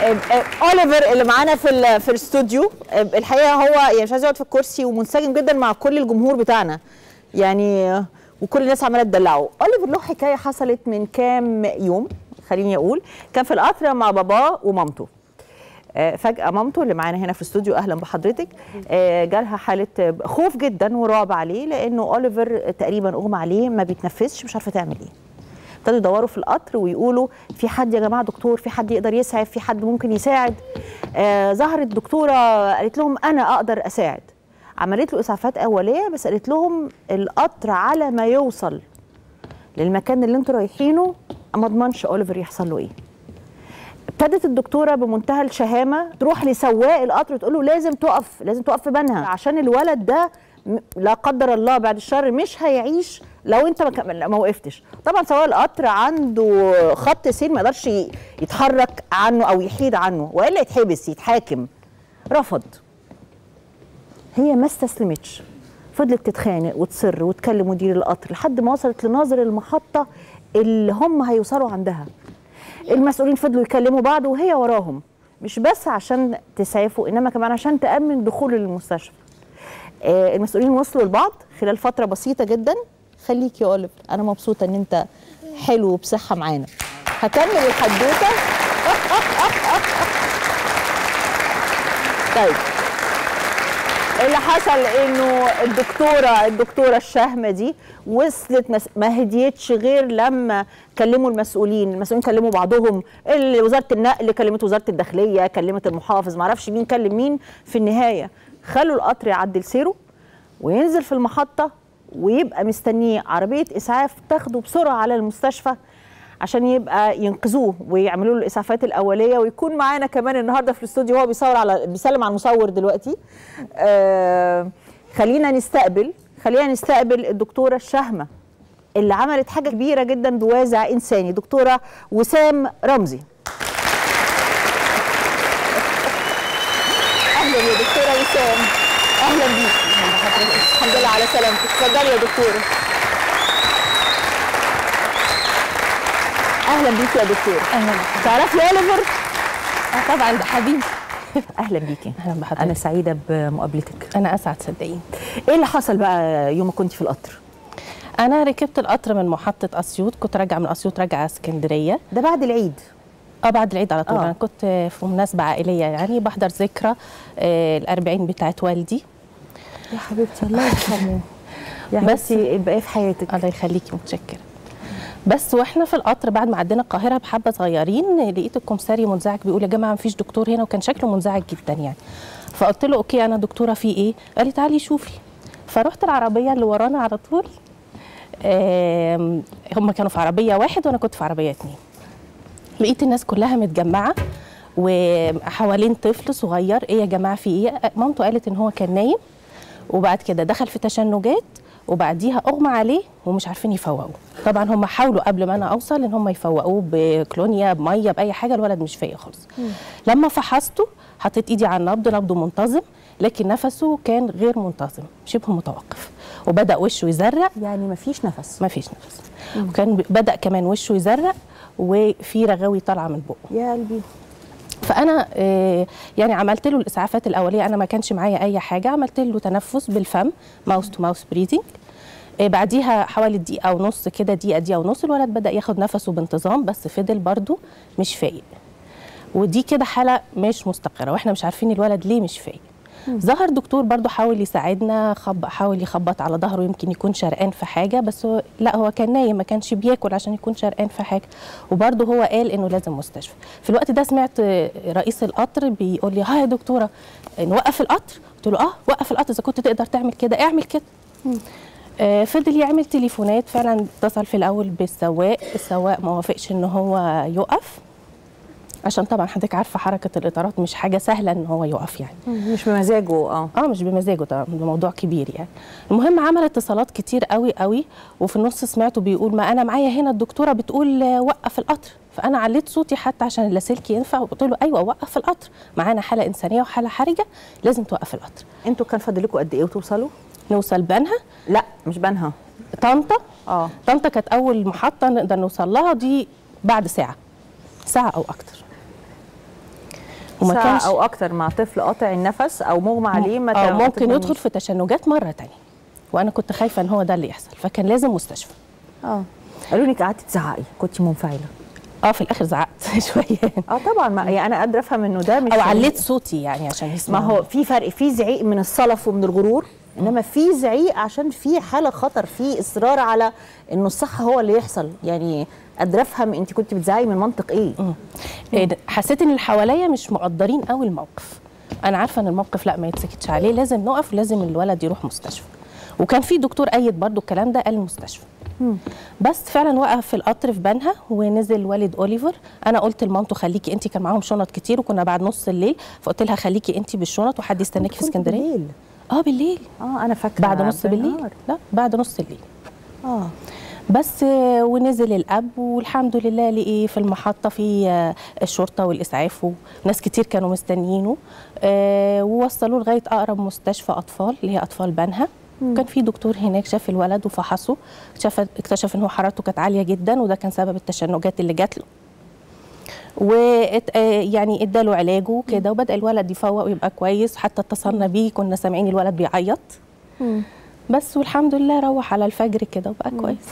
اوليفر اللي معانا في ال- في الاستوديو الحقيقه هو يعني مش عايز يقعد في الكرسي ومنسجم جدا مع كل الجمهور بتاعنا يعني وكل الناس عماله تدلعه اوليفر له حكايه حصلت من كام يوم خليني اقول كان في القطر مع باباه ومامته آه، فجأة مامته اللي معانا هنا في الاستوديو أهلا بحضرتك آه، جالها حالة آه، خوف جدا ورعب عليه لأنه أوليفر تقريبا أغمى عليه ما بيتنفسش مش عارفة تعمل إيه ابتدوا يدوروا في القطر ويقولوا في حد يا جماعه دكتور في حد يقدر يسعف في حد ممكن يساعد آه ظهرت دكتوره قالت لهم انا اقدر اساعد عملت له اسعافات اوليه بس قالت لهم القطر على ما يوصل للمكان اللي انتوا رايحينه ما اضمنش اوليفر يحصل له ايه ابتدت الدكتوره بمنتهى الشهامه تروح لسواق القطر وتقول له لازم تقف لازم تقف في بنها عشان الولد ده م- لا قدر الله بعد الشر مش هيعيش لو انت ما ك- ما وقفتش طبعا سواق القطر عنده خط سير ما يقدرش ي- يتحرك عنه او يحيد عنه والا يتحبس يتحاكم رفض هي ما استسلمتش فضلت تتخانق وتصر وتكلم مدير القطر لحد ما وصلت لناظر المحطه اللي هم هيوصلوا عندها المسؤولين فضلوا يكلموا بعض وهي وراهم مش بس عشان تسعفوا انما كمان عشان تامن دخوله للمستشفى آه، المسؤولين وصلوا لبعض خلال فتره بسيطه جدا خليك يا اوليف انا مبسوطه ان انت حلو وبصحه معانا هكمل الحدوته طيب اللي حصل انه الدكتوره الدكتوره الشهمه دي وصلت مس- ما هديتش غير لما كلموا المسؤولين المسؤولين كلموا بعضهم ال- وزاره النقل كلمت وزاره الداخليه كلمت المحافظ ما اعرفش مين كلم مين في النهايه خلوا القطر يعدل سيره وينزل في المحطه ويبقى مستنيه عربيه اسعاف تاخده بسرعه على المستشفى عشان يبقى ينقذوه ويعملوا له الاسعافات الاوليه ويكون معانا كمان النهارده في الاستوديو هو بيصور على بيسلم على المصور دلوقتي آه خلينا نستقبل خلينا نستقبل الدكتوره الشهمه اللي عملت حاجه كبيره جدا بوازع انساني دكتوره وسام رمزي اهلا يا دكتوره وسام اهلا بيكي الحمد لله على سلامتك اتفضلي يا دكتوره اهلا بيكي يا دكتوره اهلا تعرفي اوليفر آه طبعا ده حبيبي اهلا بيكي اهلا بحضرتك انا سعيده بمقابلتك انا اسعد صدقيني ايه اللي حصل بقى يوم ما كنت في القطر انا ركبت القطر من محطه اسيوط كنت راجعه من اسيوط راجعه اسكندريه ده بعد العيد اه بعد العيد على طول آه. انا كنت في مناسبه عائليه يعني بحضر ذكرى آه الأربعين بتاعت والدي يا حبيبتي الله يرحمه يا بس- بس يبقى ايه في حياتك الله يخليكي متشكره بس واحنا في القطر بعد ما عدينا القاهره بحبه صغيرين لقيت الكمساري منزعج بيقول يا جماعه مفيش دكتور هنا وكان شكله منزعج جدا يعني فقلت له اوكي انا دكتوره في ايه قال لي تعالي شوفي فرحت العربيه اللي ورانا على طول آم، هم كانوا في عربيه واحد وانا كنت في عربيه اتنين لقيت الناس كلها متجمعه وحوالين طفل صغير ايه يا جماعه في ايه مامته قالت ان هو كان نايم وبعد كده دخل في تشنجات وبعديها اغمى عليه ومش عارفين يفوقوه طبعا هم حاولوا قبل ما انا اوصل ان هم يفوقوه بكلونيا بميه باي حاجه الولد مش فايق خالص لما فحصته حطيت ايدي على النبض نبضه منتظم لكن نفسه كان غير منتظم شبه متوقف وبدا وشه يزرق يعني مفيش نفس ما فيش نفس وكان ب- بدا كمان وشه يزرق وفي رغاوي طالعه من بقه يا قلبي فانا آه، يعني عملت له الاسعافات الاوليه انا ما كانش معايا اي حاجه عملت له تنفس بالفم ماوس تو ماوس بريدنج بعديها حوالي دقيقه ونص كده دقيقه دقيقه ونص الولد بدا ياخد نفسه بانتظام بس فضل برضه مش فايق ودي كده حاله مش مستقره واحنا مش عارفين الولد ليه مش فايق ظهر دكتور برضو حاول يساعدنا خب حاول يخبط على ظهره يمكن يكون شرقان في حاجه بس هو لا هو كان نايم ما كانش بياكل عشان يكون شرقان في حاجه وبرضو هو قال انه لازم مستشفى في الوقت ده سمعت رئيس القطر بيقول لي ها يا دكتوره نوقف القطر قلت له اه وقف القطر اذا كنت تقدر تعمل كده اعمل كده آه، فضل يعمل تليفونات فعلا اتصل في الاول بالسواق السواق ما وافقش ان هو يقف عشان طبعا حضرتك عارفه حركه الاطارات مش حاجه سهله ان هو يقف يعني مش بمزاجه اه اه مش بمزاجه طبعا ده موضوع كبير يعني المهم عمل اتصالات كتير قوي قوي وفي النص سمعته بيقول ما انا معايا هنا الدكتوره بتقول آه، وقف القطر فانا عليت صوتي حتى عشان اللاسلكي ينفع وقلت له ايوه وقف القطر معانا حاله انسانيه وحاله حرجه لازم توقف القطر انتوا كان فاضل لكم قد ايه وتوصلوا؟ نوصل بنها لا مش بنها طنطا اه طنطا كانت اول محطه نقدر نوصل لها دي بعد ساعه ساعه او اكتر وما ساعة كانش او اكتر مع طفل قاطع النفس او مغمى عليه ما أو ت- ممكن تتمنيش. يدخل في تشنجات مره تانية وانا كنت خايفه ان هو ده اللي يحصل فكان لازم مستشفى اه قالوا لك قعدتي تزعقي كنت منفعله اه في الاخر زعقت شويه اه طبعا ما يعني انا قادره افهم انه ده مش او عليت صوتي يعني عشان ما يسمعوا هو في فرق في زعيق من الصلف ومن الغرور انما في زعيق عشان في حاله خطر في اصرار على انه الصح هو اللي يحصل يعني قادره افهم انت كنت بتزعقي من منطق ايه إيه ده، حسيت ان اللي حواليا مش مقدرين قوي الموقف انا عارفه ان الموقف لا ما يتسكتش عليه لازم نقف لازم الولد يروح مستشفى وكان في دكتور ايد برضو الكلام ده قال المستشفى بس فعلا وقف في القطر في بنها ونزل والد اوليفر انا قلت لمامته خليكي انت كان معاهم شنط كتير وكنا بعد نص الليل فقلت لها خليكي انت بالشنط وحد يستناكي في كنت اسكندريه بالليل. اه بالليل اه انا فاكره بعد نص بالليل بالنهار. لا بعد نص الليل اه بس آه، ونزل الاب والحمد لله لقي في المحطه في آه، الشرطه والاسعاف وناس كتير كانوا مستنيينه آه، ووصلوه لغايه اقرب مستشفى اطفال اللي هي اطفال بنها كان في دكتور هناك شاف الولد وفحصه اكتشف اكتشف ان هو حرارته كانت عاليه جدا وده كان سبب التشنجات اللي جات له و يعني اداله علاجه وكده وبدا الولد يفوق ويبقى كويس حتى اتصلنا بيه كنا سامعين الولد بيعيط بس والحمد لله روح على الفجر كده وبقى كويس